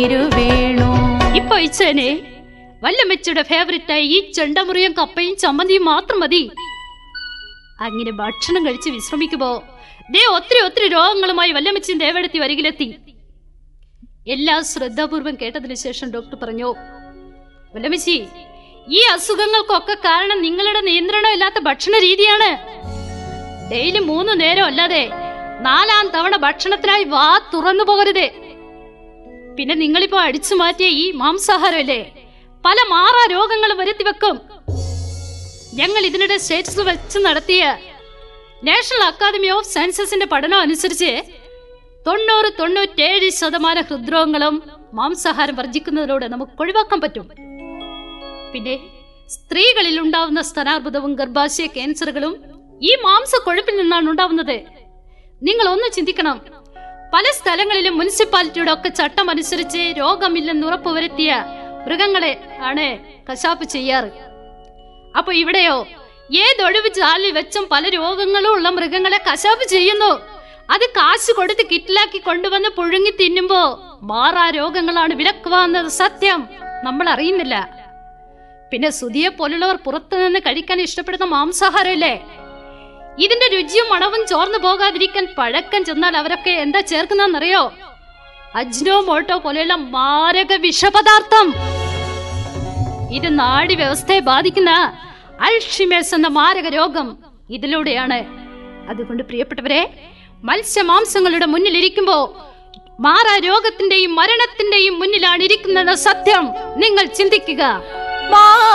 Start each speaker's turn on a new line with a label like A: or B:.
A: വേണു
B: ഇപ്പൊ ഇച്ചനെ വല്ലമ്മച്ചിയുടെ ഫേവറേറ്റായി ഈ ചെണ്ടമുറിയും കപ്പയും ചമ്മന്തിയും മാത്രം മതി അങ്ങനെ ഭക്ഷണം കഴിച്ച് വിശ്രമിക്കുമ്പോ ദേ ഒത്തിരി ഒത്തിരി രോഗങ്ങളുമായി വല്ലമ്മച്ചിയും ദേവടത്തി വരികിലെത്തി എല്ലാം ശ്രദ്ധാപൂർവം കേട്ടതിന് ശേഷം ഡോക്ടർ പറഞ്ഞു വല്ലമ്മച്ചി ഈ അസുഖങ്ങൾക്കൊക്കെ കാരണം നിങ്ങളുടെ നിയന്ത്രണം ഇല്ലാത്ത ഭക്ഷണ രീതിയാണ് ഡെയിലി മൂന്ന് നേരം അല്ലാതെ നാലാം തവണ ഭക്ഷണത്തിനായി വാ തുറന്നു പോകരുത് പിന്നെ നിങ്ങളിപ്പോ അടിച്ചു മാറ്റിയ ഈ മാംസാഹാരമല്ലേ പല മാറാ രോഗങ്ങളും വരുത്തി വെക്കും ഞങ്ങൾ ഇതിനിടെ സ്റ്റേറ്റ്സ് വെച്ച് നടത്തിയ നാഷണൽ അക്കാദമി ഓഫ് സയൻസസിന്റെ പഠനം അനുസരിച്ച് തൊണ്ണൂറ് തൊണ്ണൂറ്റേഴ് ശതമാനം ഹൃദ്രോഗങ്ങളും മാംസാഹാരം വർജിക്കുന്നതിലൂടെ നമുക്ക് ഒഴിവാക്കാൻ പറ്റും പിന്നെ സ്ത്രീകളിൽ ഉണ്ടാവുന്ന സ്തനാർബുദവും ഗർഭാശയ ക്യാൻസറുകളും ഈ മാംസ കൊഴുപ്പിൽ നിന്നാണ് ഉണ്ടാവുന്നത് നിങ്ങൾ ഒന്ന് ചിന്തിക്കണം പല സ്ഥലങ്ങളിലും മുനിസിപ്പാലിറ്റിയുടെ ഒക്കെ ചട്ടം അനുസരിച്ച് രോഗമില്ലെന്ന് ഉറപ്പുവരുത്തിയ മൃഗങ്ങളെ ആണ് കശാപ്പ് ചെയ്യാറ് അപ്പൊ ഇവിടെയോ ഏതൊഴിവ് ചാലിൽ വെച്ചും പല രോഗങ്ങളും ഉള്ള മൃഗങ്ങളെ കശാപ്പ് ചെയ്യുന്നു അത് കാശ് കൊടുത്ത് കിറ്റിലാക്കി കൊണ്ടുവന്ന് പുഴുങ്ങി തിന്നുമ്പോ മാറാ രോഗങ്ങളാണ് വിലക്കുവാന്നത് സത്യം നമ്മൾ അറിയുന്നില്ല പിന്നെ സുധിയെ പോലുള്ളവർ പുറത്തുനിന്ന് കഴിക്കാൻ ഇഷ്ടപ്പെടുന്ന മാംസാഹാരമില്ലേ ഇതിന്റെ രുചിയും മണവും ചോർന്നു പോകാതിരിക്കാൻ പഴക്കം ചെന്നാൽ അവരൊക്കെ എന്താ ചേർക്കുന്നറിയോ അജ്നോ മോട്ടോ പോലെയുള്ള മാരക വിഷപദാർത്ഥം ഇത് നാഡി വ്യവസ്ഥയെ ബാധിക്കുന്ന അൽഷിമേഴ്സ് എന്ന മാരക രോഗം ഇതിലൂടെയാണ് അതുകൊണ്ട് പ്രിയപ്പെട്ടവരെ മത്സ്യമാംസങ്ങളുടെ മുന്നിലിരിക്കുമ്പോ മാറാ രോഗത്തിന്റെയും മരണത്തിന്റെയും മുന്നിലാണ് ഇരിക്കുന്നത് സത്യം നിങ്ങൾ ചിന്തിക്കുക
A: മാ